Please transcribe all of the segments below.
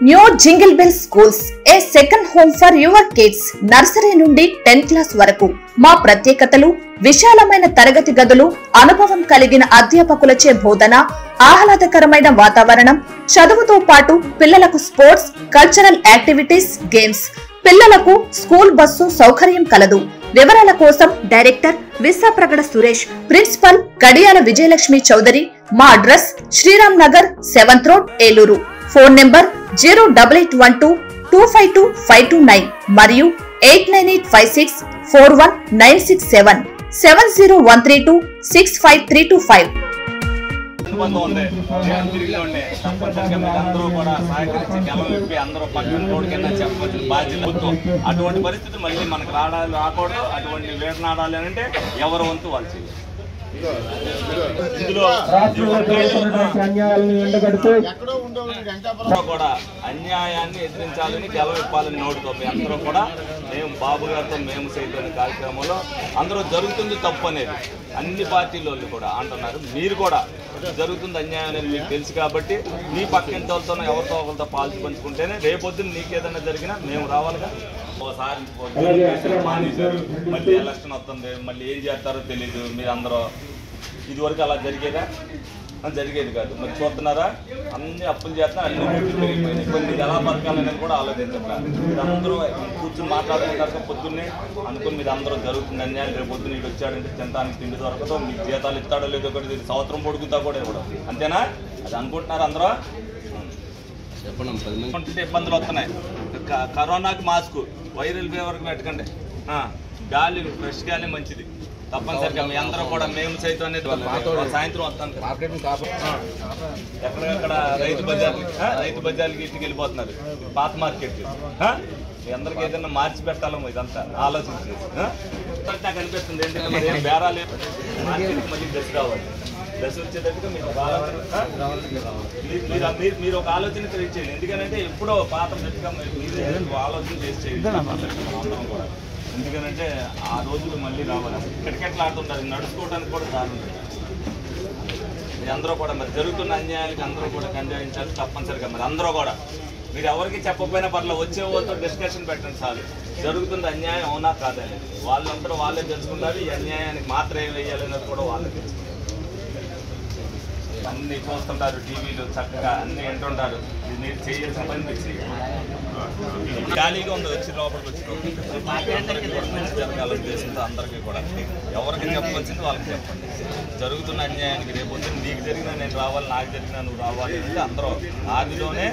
New jingle bell schools a second home for your kids nursery నుండి tenth class వరకు మా ప్రత్యేకతలు విశాలమైన తరగతి గదులు అనుభవం కలిగిన అధ్యాపకులచే బోధన ఆహ్లాదకరమైన వాతావరణం చదువుతో పాటు పిల్లలకు స్పోర్ట్స్ కల్చరల్ యాక్టివిటీస్ గేమ్స్ పిల్లలకు స్కూల్ బస్సు సౌకర్యం కలదు వివరాల కోసం డైరెక్టర్ విశాప్రగడ సురేష్ ప్రిన్సిపల్ కడియాల విజయలక్ష్మి చౌదరి మా address Sriram Nagar seventh road Eluru phone number zero double eight one two two five two five two nine మరియు eight nine eight five six four one nine six seven seven zero one three two six five three two five ఇబ్బంది ఉంది జగన్ తిరిగి ఉండే తప్పనిసరిగా మీరు అందరూ కూడా సహకరించి గెలం విప్పి అందరూ పక్కన రోడ్డు కింద చెప్పవలసిన బాధ్యత వద్దు అటువంటి పరిస్థితి మళ్ళీ మనకు రాడాలి రాకూడదు అటువంటి వేటనాడాలి అని అంటే ఎవరు వంతు వాళ్ళు చేయాలి ఇందులో రాష్ట్రంలో జరుగుతున్నటువంటి అన్యాయాలను ఎండగడుతూ అందరూ కూడా అన్యాయాన్ని ఎదిరించాలని గెలవిప్పాలని నోడుతో మీ అందరూ కూడా మేము బాబు గారితో మేము సైతం కార్యక్రమంలో అందరూ జరుగుతుంది తప్పు అనేది అన్ని పార్టీల వాళ్ళు కూడా అంటున్నారు మీరు కూడా జరుగుతుంది అన్యాయం అనేది మీకు తెలుసు కాబట్టి మీ పక్కింటి వాళ్ళతోనో ఎవరితో ఒకరితో పాల్చి పంచుకుంటేనే రేపొద్దున నీకు ఏదైనా జరిగినా మేము రావాలిగా ఓసారి అలాగే అక్కడ మానేశారు మళ్ళీ ఎలక్షన్ వస్తుంది మళ్ళీ ఏం చేస్తారో తెలియదు మీరు అందరూ ఇదివరకు అలా జరిగేదా ఆ, జరిగేది కాదు మరి చూస్తున్నారా అన్ని అప్పులు చేస్తున్నా అన్ని రేట్లు పెరిగిపోయినాయి కొన్ని ఎలా బతకాలనేది కూడా ఆలోచించట్లా మీరు అందరూ కూర్చుని మాట్లాడుకుంటారు కదా పొద్దున్నే అనుకుని మీరు అందరూ జరుగుతుంది అన్యాయం రేపు పొద్దున్న ఇటు వచ్చాడంటే తినడానికి తిండి దొరకదో మీకు జీతాలు ఇస్తాడో లేదో కూడా తెలియదు. సంవత్సరం పొడుగుతా కూడా ఇవ్వడం అంతేనా అది అనుకుంటున్నారు అందరూ ఉంటుంటే ఇబ్బందులు వస్తున్నాయి క- కరోనాకి మాస్క్ వైరల్ ఫీవర్కి పెట్టకండి ఆ, గాలి ఫ్రెష్ గాలి మంచిది తప్పనిసరిగా మీ అందరూ కూడా మేము సైతం అనేది సాయంత్రం వస్తాను కదా. ఆ. ఎక్కడికక్కడ రైతు బజార్లు ఆ, రైతు బజార్లకి ఇంటికి వెళ్ళిపోతున్నారు పాత మార్కెట్ మీ అందరికి ఏదైనా మార్చి పెట్టాలేమో ఇదంతా ఆలోచించి ఆ? నాకు అనిపిస్తుంది ఏంటంటే మరి ఏం బేరాలు మార్కెట్కి మళ్ళీ దశ రావాలి దశ వచ్చేటట్టుగా మీరు ఒక ఆలోచన ఆ? మీరు- మీరు- మీరు మీరు ఒక ఆలోచన క్రియేట్ చేయండి ఎందుకంటే ఎప్పుడో పాత గట్టిగా మీరు మీరు ఆలోచన చేసి చేయండి అందరం కూడా ఎందుకంటే ఆ రోజులు మళ్ళీ రావాలి కిటకెట్లు ఆడుతుంటారు నడుచుకోవడానికి కూడా దారుణం మీరు అందరూ కూడా మరి జరుగుతున్న అన్యాయాలకు అందరూ కూడా కంజాయించాలి తప్పనిసరిగా మరి అందరూ కూడా మీరు ఎవరికి చెప్పకపోయినా పర్లేదు వచ్చే వాళ్ళతో డిస్కషన్ పెట్టండి చాలు జరుగుతున్న అన్యాయం అవునా కాదని వాళ్ళందరూ వాళ్ళే తెలుసుకుంటారు ఈ అన్యాయానికి మాత్రం ఏం వేయాలన్నది కూడా వాళ్ళే తెలుసుకుంటారు అన్ని చూస్తుంటారు టీవీలు చక్కగా అన్ని వింటుంటారు ఇది మీరు చేయాల్సిన పని మీరు చేయాలి ఖాళీగా ఉంది వచ్చి లోపలికి వచ్చి అందరికీ కూడా మంచి జరగాలి ఉద్దేశంతో అందరికీ కూడా ఎవరికి చెప్పవలసింది వాళ్ళకి చెప్పండి జరుగుతున్న అన్యాయానికి రేపు పొద్దున్న నీకు జరిగినా నేను రావాలి నాకు జరిగినా నువ్వు రావాలి అంటే అందరూ ఆదిలోనే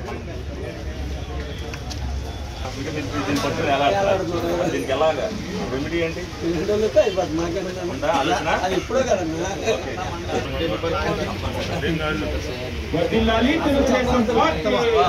ఇంకా మీరు దీన్ని పట్టుకుని ఎలా ఆడతారు? దీనికి ఎలాగా రెమెడీ ఏంటి ఉందా ఆలోచన వర్ధిల్లాలి తెలుగుదేశం పార్టీ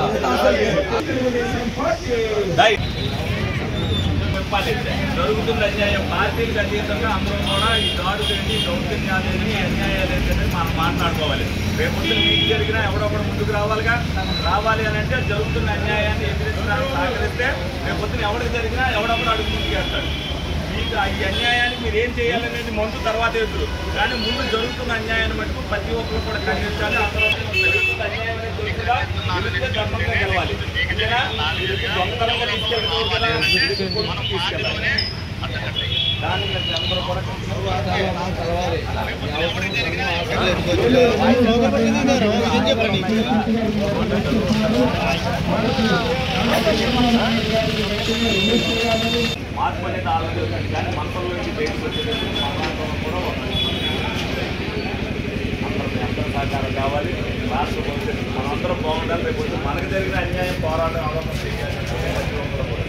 డై. చెప్పాలి. జరుగుతున్న అన్యాయం పార్టీలకు అతీతంగా అందరం కూడా ఈ దాడులు ఏంటి దౌర్జన్యాలు ఏంటి ఈ అన్యాయాలు ఏంటి అనేది మనం మాట్లాడుకోవాలి రేపు మీకు జరిగినా ఎవడొకడు ముందుకు రావాలిగా రావాలి అని అంటే జరుగుతున్న అన్యాయాన్ని ఎదిరించడానికి సహకరిస్తే రేపు పొద్దున ఎవరికి జరిగినా ఎవడొకడు అడుగు ముందుకు వేస్తాడు మీకు ఆ ఈ అన్యాయానికి మీరు ఏం చేయాలనేది ముందు తర్వాత ఎదురు కానీ ముందు జరుగుతున్న అన్యాయాన్ని మటుకు ప్రతి ఒక్కరు కూడా ఖండించాలి అందరూ జరుగుతున్న అన్యాయం అనేది తెలుసుగా నిలుస్తే ధర్మంగా గెలవాలి అంతేనా? మీరు దొంగతనంగా తీసుకెళ్ళకూడదు కదా, మీరు కోర్టుకు తీసుకెళ్ళాలి. దాన్ని మీరు అందరూ కూడా మార్పు అనేది ఆలోచించండి కానీ మనసులో నుంచి బయటకు వచ్చేటప్పుడు మాట్లాడడం కూడా ఉంది. అందరం అందరూ సహకారం కావాలి రాష్ట్ర భవిష్యత్తు మనందరం బాగుండాలి రేపు పొద్దున్న మనకు జరిగిన అన్యాయం పోరాటం ఆలోచన చేయాలి ప్రతి ఒక్కరు కూడా.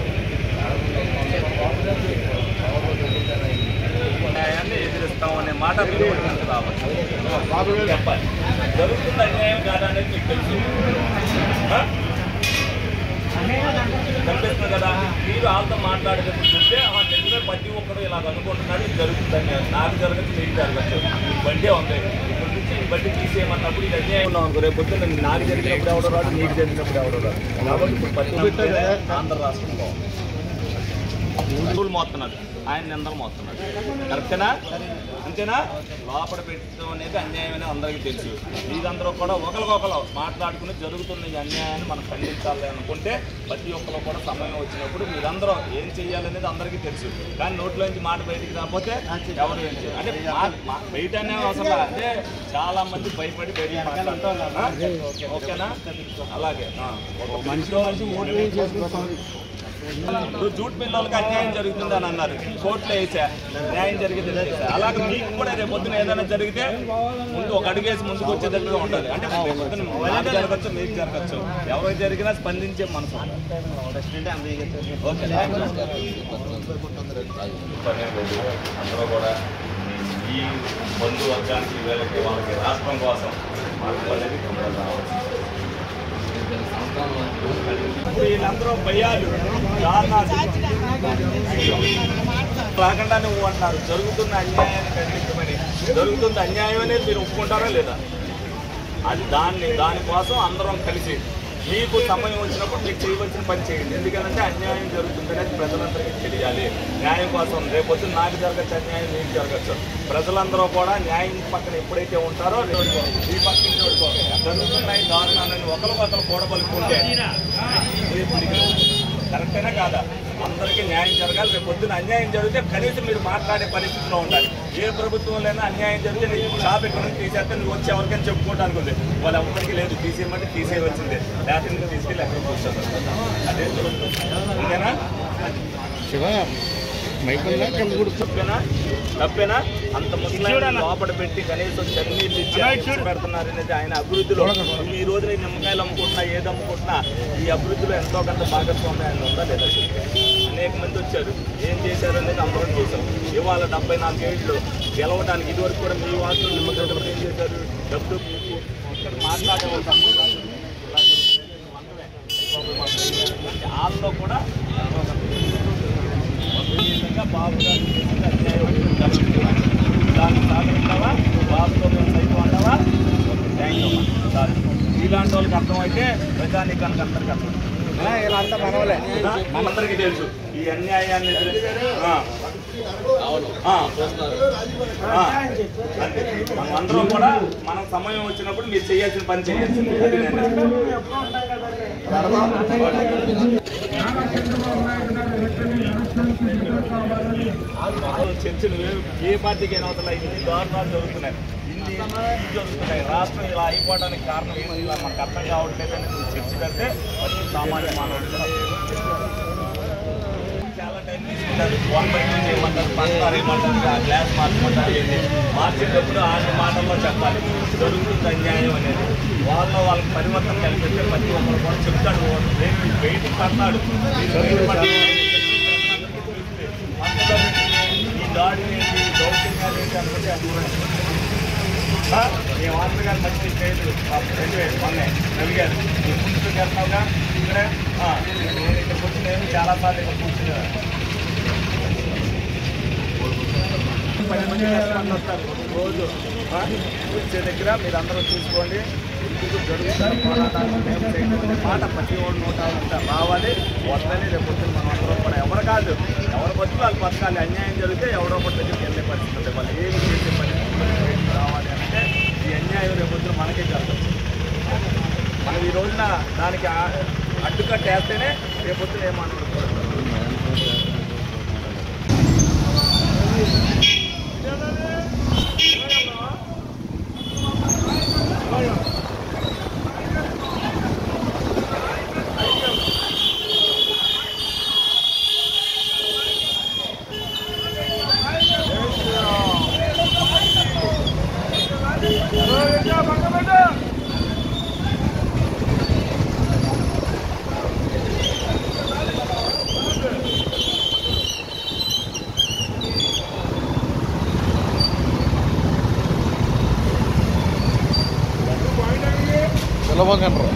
న్యాయాన్ని ఎదిరిస్తామనే మాట విలువడినంత రావాలి చెప్పాలి జరుగుతున్న అన్యాయం కాదా అనేది మీకు తెలుసు ఆ? కనిపిస్తుంది కదా మీరు వాళ్ళతో మాట్లాడేటప్పుడు చూస్తే ఆ నిజమే ప్రతి ఒక్కరు ఇలా అనుకుంటున్నారు ఇది జరుగుతుందని నాకు జరగదు మీకు జరగచ్చు ఈ బండే ఉంది ఇక్కడ నుంచి ఈ బండి తీసేయమన్నప్పుడు ఇది అన్యాయం ఉన్నాం అనుకో రేపు పొద్దున్న నాకు జరిగినప్పుడు ఎవడో రాడు నీకు జరిగినప్పుడు ఎవడో రాడు కాబట్టి ఇప్పుడు ప్రతి ఆంధ్ర రాష్ట్రం బాగుంది రూల్ మోస్తున్నారు ఆయన నిందలు మోస్తున్నాడు కరెక్టేనా అంతేనా లోపల పెట్టడం అనేది అన్యాయం అనేది అందరికీ తెలుసు మీరందరూ కూడా ఒకరికొకరు మాట్లాడుకుని జరుగుతున్న ఈ అన్యాయాన్ని మనం ఖండించాలి అనుకుంటే ప్రతి ఒక్కరు కూడా సమయం వచ్చినప్పుడు మీరందరూ ఏం చేయాలనేది అందరికీ తెలుసు కానీ నోట్లోంచి మాట బయటికి రాకపోతే ఎవరు ఏం చేయాలి అంటే మా- మా- బయట అనే అవసరం లేదు. అంటే చాలా మంది భయపడి బయటికి మాట్లాడతారు ఆ? ఓకేనా అలాగే ఆ. ఒక మనిషిలో ఇప్పుడు జూట్ మిల్లర్లకు అన్యాయం జరుగుతుంది అని అన్నారు కోర్టులో వేసా న్యాయం జరిగింది చేశా. అలాగే మీకు కూడా రేపు పొద్దున ఏదైనా జరిగితే ముందు ఒక అడుగేసి ముందుకు వచ్చేటట్టుగా ఉండాలి అంటే రేపు పొద్దున నాకు జరగచ్చు మీకు జరగచ్చు ఎవరికి జరిగినా స్పందించే మనసు ఓకే థ్యాంక్ యూ. అందరూ కూడా ఈ బంధువర్గానికి వీళ్ళకి వాళ్ళకి రాష్ట్రం కోసం మార్పు అనేది తొందరగా రావాలి. ఇప్పుడు వీళ్ళందరూ భయాలు దారుణాలు రాకుండా నువ్వు అంటారు జరుగుతున్న అన్యాయాన్ని ఖండించమని జరుగుతున్న అన్యాయం అనేది మీరు ఒప్పుకుంటారా లేదా అది దాన్ని దానికోసం అందరం కలిసి మీకు సమయం వచ్చినప్పుడు మీకు చేయవలసిన పని చేయండి ఎందుకంటే అన్యాయం జరుగుతుందనేది ప్రజలందరికీ తెలియాలి న్యాయం కోసం రేపొద్దు నాకు జరగచ్చు అన్యాయం మీకు జరగచ్చు ప్రజలందరూ కూడా న్యాయం పక్కన ఎప్పుడైతే ఉంటారో ఈ పక్కన జరుగుతున్నాయి దారుణాలని ఒకరికొకరు కూడబలుకుంటే కరెక్టేనా కాదా అందరికీ న్యాయం జరగాలి రేపు పొద్దున అన్యాయం జరిగితే కనీసం మీరు మాట్లాడే పరిస్థితిలో ఉండాలి ఏ ప్రభుత్వంలోనైనా అన్యాయం జరిగితే నీకు షాప్ ఎక్కడ నుంచి తీసేస్తే నువ్వు వచ్చి ఎవరికైనా చెప్పుకోవడానికి ఉంది వాళ్ళు ఎవరికి లేదు తీసేయమంటే తీసేయవలసిందే లేకపోతే నువ్వు తీసుకెళ్ళి ఎక్కడ కూర్చోదు అదే జరుగుతుంది అంతేనా శివ మైకుల్లా కింద కూడా తప్పేనా తప్పేనా అంత ముస్లిం లోపల పెట్టి కనీసం చన్నీళ్ళు ఇచ్చి అభివృద్ధి పెడుతున్నారు అనేది ఆయన అభివృద్ధిలో నువ్వు ఈ రోజున ఈ నిమ్మకాయలు అమ్ముకుంటున్నా ఏది అమ్ముకుంటున్నా ఈ అభివృద్ధిలో ఎంతో కొంత భాగస్వామ్యం ఆయన ఉందా లేదా అనేక మంది వచ్చారు ఏం చేశారు అనేది అందరం చూసాం ఇవాళ డెబ్బై నాలుగేళ్ళు గెలవడానికి ఇదివరకు కూడా మీ వాసులు నిమ్మకాయలు ఏం చేశారు డబ్బు ఇక్కడ మాట్లాడే వాళ్ళు తక్కువ కాదు. వాళ్ళలో కూడా ఎంతో కొంత విధంగా బాబు గారు చేసిన అన్యాయం జరుగుతుంది. దాన్ని సాధిస్తావా బాబుతో మేము సైతం అంటావా థ్యాంక్ యూ సారీ ఇలాంటి వాళ్ళకి అర్థమైతే ప్రజానీకానికి అందరికి అర్థం వీళ్ళంతా మనవలే మనందరికీ తెలుసు ఈ అన్యాయాన్ని ఆ. ఆ. ఆ. అంతే. మనం అందరం కూడా మనం సమయం వచ్చినప్పుడు మీరు చేయాల్సిన పని చేయాల్సింది అది నేను చర్చలు ఏ పార్టీకి అయినా అవతల ఇన్ని దారుణాలు జరుగుతున్నాయి ఇన్ని ఇన్ని జరుగుతున్నాయి రాష్ట్రం ఇలా అయిపోవడానికి కారణం ఏంటి ఇలా మనకు అర్థం కావట్లేదు అని నువ్వు చర్చ పెడితే ప్రతి సామాన్య మానవుడు చాలా టైం తీసుకుంటారు వన్ బై టూ చేయమంటారు పంచదార ఏమంటారు ఆ గ్లాస్ మార్చమంటారు ఏంటి మార్చేటప్పుడు ఆరు మాటల్లో చెప్పాలి జరుగుతుంది అన్యాయం అనేది వాళ్ళలో వాళ్ళకి పరివర్తన కలిపితే ప్రతి ఒక్కరు కూడా చెప్తాడు రేపు వెయిట్ పడతాడు మీరు వెయిట్ పడతాడు. అందులో ఈ దాడి ఏంటి దౌర్జన్యాలు ఏంటి అనుకుంటే ఆ, మీ వార్త గారు మంచి పేరు రెండు వేలు మొన్నే రవి గారు నీ ముందుకు చేస్తున్నావుగా ఇక్కడే ఆ, నేను ఇక్కడ కూర్చుని నేను చాలా సార్లు ఇక్కడ కూర్చున్నా పది మంది కస్టమర్లు వస్తారు రోజు ఆ, వచ్చే దగ్గర మీరు అందరూ చూసుకోండి ఎందుకు జరుగుతున్న పోరాటానికి మేము చేయడం అనే మాట ప్రతి ఒక్కరు నోట అంతా రావాలి వద్దని రేపు పొద్దున్న మనం అందరం కూడా ఎవరు కాదు ఎవరు బతుకు వాళ్ళు బతకాలి అన్యాయం జరిగితే ఎవరో ఒకటి దగ్గరికి వెళ్ళే పరిస్థితి ఉంది వాళ్ళు ఏమి చేసే పరిస్థితి బయటికి రావాలి అంటే ఈ అన్యాయం రేపు పొద్దున మనకే జరగచ్చు మనం ఈ రోజున దానికి ఆ- అడ్డుకట్ట వేస్తేనే రేపు పొద్దున ఏమనుకోకూడదు సులభంగా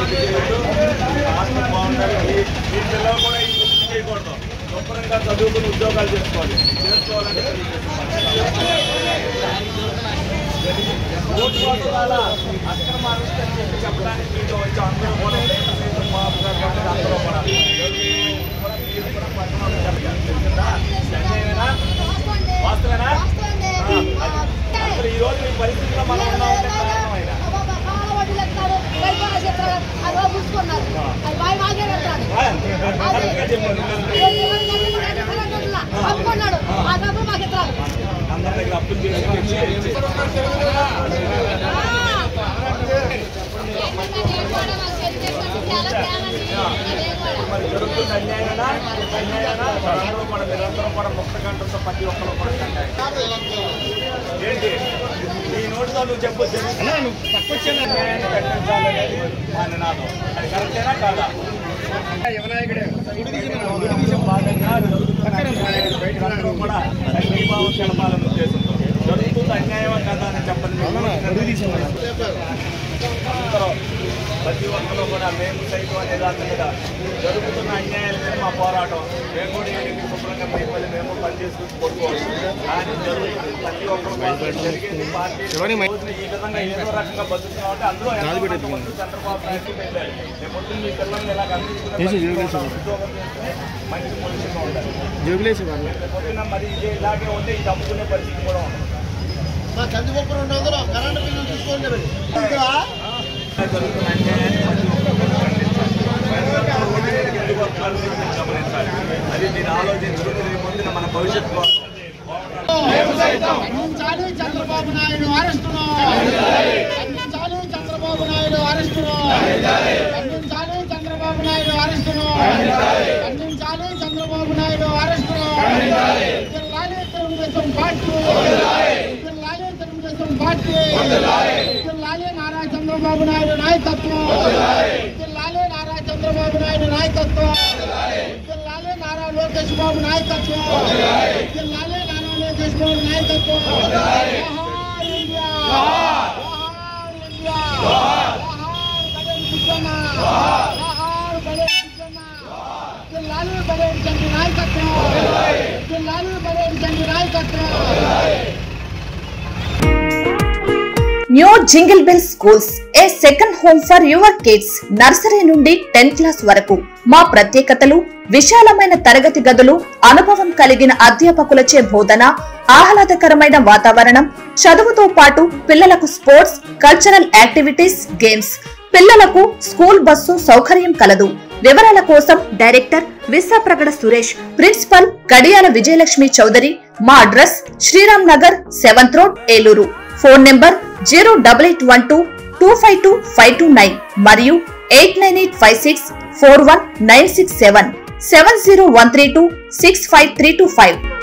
అభివృద్ధి చేయొద్దు రాష్ట్రం బాగుండాలి ఈ ఈ పిల్లలు కూడా ఈ వృత్తి చేయకూడదు శుభ్రంగా చదువుకుని ఉద్యోగాలు చేసుకోవాలి చేసుకోవాలంటే ఓటు కోసం అలా అక్రమ అరెస్ట్ అని చెప్పి చెప్పడానికి మీతో వచ్చి అందరూ కూడా సీతం బాబు గారు కానీ అందరూ కూడా కూడా మీరు కూడా పట్టణంలో చెప్పగలరు. తెలిసిందా? అన్యాయమేనా? వాస్తవేనా ఆ, అది. అసలు ఈ రోజు మీ పరిస్థితిలో మనం ఉన్నామంటే కారణమైనా కరెక్ట్గా చెప్పండి అమ్ముకున్నాడు ఆ డబ్బులు మాకు ఇస్తారు అందరి దగ్గర అప్పులు చేసి తెచ్చి ఇచ్చి. మరి జరుగుతున్న అన్యాయమేనా అన్యాయమేనా అందరూ కూడా మీరందరూ కూడా ముక్త గంటలతో ప్రతి ఒక్కరు కూడా కంటారు. ఏంటి ఈ నోటితో నువ్వు చెప్పు అన్యాయాన్ని కట్టించాలనేది మా నినాదం అది కరెక్టేనా కాదా ఉద్దేశం భాగంగా అందరూ కూడా సంఘీభావం తెలపాలన్న ఉద్దేశంతో జరుగుతుంది అన్యాయం కదా అని చెప్పండి అందరూ ప్రతి ఒక్కరు కూడా మేము సైతం అనే దాని మీద జరుగుతున్న అన్యాయాల మీద మా పోరాటం మేము కూడా ఏంటి శుభ్రంగా మీ పని మేము పని చేసుకుని కొట్టుకోవచ్చు కానీ జరుగుతుంది ప్రతి ఒక్కరు కూడా జరిగేది పార్టీ రోజున ఈ విధంగా ఏదో రకంగా బతుకుతున్నాం అంటే అందులో ఎంతో కొంత మంది చంద్రబాబు నాయుడు వెళ్ళారు రేపు పొద్దున్న మీ పిల్లల్ని ఇలా అందించుకునే ఉద్యోగం చేస్తే మంచి పొజిషన్లో ఉండాలి జోబులేసి వాళ్ళు రేపు పొద్దున్న మరి ఇదే ఇలాగే ఉంటే ఇది అమ్ముకునే పరిస్థితి కూడా ఉంది మా కందిపప్పు రెండు వందలు కరెంటు బిల్లు తీసుకోండి మరి. జరుగుతున్న అన్యాయాన్ని ప్రతి ఒక్కరు ఖండించాలి. ఓటు వేయడానికి ఎందుకు వస్తున్నారు అనేది మీరు గమనించాలి. అది మీరు ఆలోచించుకుని రేపు పొద్దున మన భవిష్యత్తు కోసం ఖండించాలి చంద్రబాబు నాయుడు అరెస్టును ఖండించాలి చంద్రబాబు నాయుడు అరెస్టును ఖండించాలి చంద్రబాబు నాయుడు అరెస్టును ఖండించాలి చంద్రబాబు నాయుడు అరెస్టును జిల్లాలే తెలుగుదేశం పార్టీ జిల్లాలే తెలుగుదేశం పార్టీ జిల్లాలే నారా చంద్రబాబు నాయుడు నాయకత్వం జిల్లాలే నారా చంద్రబాబు నాయుడు నాయకత్వం జిల్లాలే నారా లోకేష్ బాబు నాయకత్వం జిల్లాలే నారా లోకేష్ బాబు నాయకత్వం జోహార్ ఇండియా జోహార్ ఇండియా జోహార్ బడేల్ విజయన్న జోహార్ బడేల్ విజయన్న జిల్లాలే బడేల్ చంద్ర నాయకత్వం జిల్లాలే బడేల్ చంద్ర నాయకత్వం new jingle bell schools a second home for your kids nursery నుండి టెన్త్ క్లాస్ వరకు మా ప్రత్యేకతలు విశాలమైన తరగతి గదులు అనుభవం కలిగిన అధ్యాపకులచే బోధన ఆహ్లాదకరమైన వాతావరణం చదువుతో పాటు పిల్లలకు స్పోర్ట్స్ కల్చరల్ యాక్టివిటీస్ గేమ్స్ పిల్లలకు స్కూల్ బస్సు సౌకర్యం కలదు వివరాల కోసం డైరెక్టర్ విశాప్రగడ సురేష్ ప్రిన్సిపల్ గడియాల విజయలక్ష్మి చౌదరి మా address Sriram Nagar seventh road Eluru phone number zero double eight one two two five two five two nine మరియు eight nine eight five six four one nine six seven seven zero one three two six five three two five